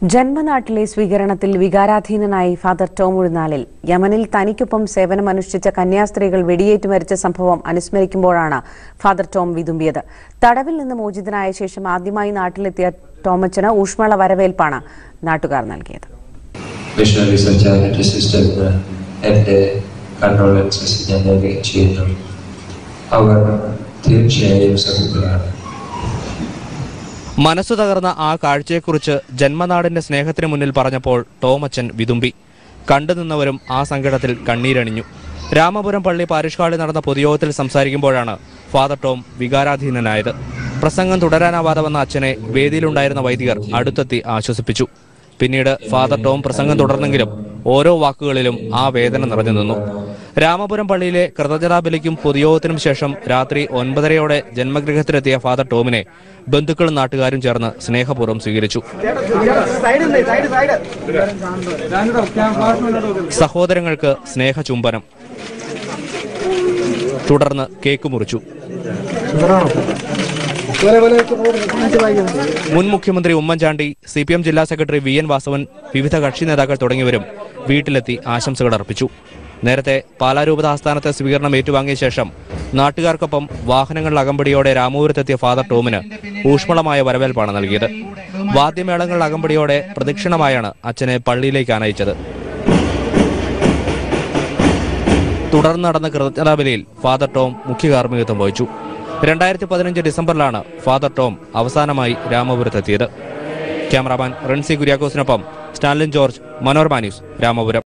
ജന്മനാട്ടിലെ സ്വീകരണത്തിൽ വികാരാധീനനായി father Tom ഉഴുന്നാലിൽ യമനിൽ തനിക്കൊപ്പം സേവനമനുഷ്ഠിച്ച കന്യാസ്ത്രീകൾ വെടിയേറ്റ് മരിച്ച സംഭവം അനുസ്മരിക്കുമ്പോഴാണ് ഫാദർ ടോം വിതുമ്പിയത് തടവിൽ നിന്ന് മോചിതനായ ശേഷം ആദ്യമായി നാട്ടിലെത്തിയ ടോമച്ചന് ഊഷ്മള വരവേൽപ്പാണ് നാട്ടുകാർ നൽകിയത് മിഷണറി സഞ്ചാരിന്റെ സിസ്റ്ററിന് എൻ്റെ കണ്ടോളൻസസ് ഞാൻ ചെയ്യുന്നു അവർ തീർച്ചയായും സഹോദരാണ് മനസ്സു തകർന്ന ആ കാഴ്ചയെക്കുറിച്ച് ജന്മനാടിന്റെ സ്നേഹത്തിന് മുന്നിൽ പറഞ്ഞപ്പോൾ ടോമച്ചൻ വിതുമ്പി കണ്ടുനിന്നവരും ആ സങ്കടത്തിൽ കണ്ണീരണിഞ്ഞു രാമപുരം പള്ളി പാരിഷ്കാളിൽ നടന്ന പൊതുയോഗത്തിൽ സംസാരിക്കുമ്പോഴാണ് ഫാദർ ടോം വികാരാധീനനായത് പ്രസംഗം തുടരാനാവാതെ വന്ന അച്ഛനെ വേദിയിലുണ്ടായിരുന്ന വൈദികർ അടുത്തെത്തി ആശ്വസിപ്പിച്ചു പിന്നീട് ഫാദർ ടോം പ്രസംഗം തുടർന്നെങ്കിലും ഓരോ വാക്കുകളിലും ആ വേദന നിറഞ്ഞു നിന്നു രാമപുരം പള്ളിയിലെ കൃതജ്ഞതാബലിക്കും പൊതുയോഗത്തിനും ശേഷം രാത്രി ഒൻപതരയോടെ ജന്മഗൃഹത്തിലെത്തിയ ഫാദർ ടോമിനെ ബന്ധുക്കളും നാട്ടുകാരും ചേർന്ന് സ്നേഹപൂർവ്വം സ്വീകരിച്ചു സഹോദരങ്ങൾക്ക് സ്നേഹചുംബനം തുടർന്ന് കേക്ക് മുറിച്ചു മുൻ മുഖ്യമന്ത്രി ഉമ്മൻചാണ്ടി സി പി എം ജില്ലാ സെക്രട്ടറി വി എൻ വാസവൻ വിവിധ കക്ഷി നേതാക്കൾ തുടങ്ങിയവരും വീട്ടിലെത്തി ആശംസകൾ അർപ്പിച്ചു നേരത്തെ പാലാരൂപത ആസ്ഥാനത്തെ സ്വീകരണം ഏറ്റുവാങ്ങിയ ശേഷം നാട്ടുകാർക്കൊപ്പം വാഹനങ്ങളിൽ അകമ്പടിയോടെ രാമപുരത്തെത്തിയ ഫാദർ ടോമിന് ഊഷ്മളമായ വരവേൽപ്പാണ് നൽകിയത് വാദ്യമേളങ്ങൾ അകമ്പടിയോടെ പ്രദക്ഷിണമായാണ് അച്ഛനെ പള്ളിയിലേക്ക് ആനയിച്ചത് തുടർന്ന് നടന്ന കൃതജ്ഞതാബലിയിൽ ഫാദർ ടോം മുഖ്യ കാർമ്മികത്വം വഹിച്ചു രണ്ടായിരത്തി പതിനഞ്ച് ഡിസംബറിലാണ് ഫാദർ ടോം അവസാനമായി രാമപുരത്തെത്തിയത് ക്യാമറാമാൻ റൺസി കുര്യാക്കോസിനൊപ്പം Stalin George Manorama news Ramapuram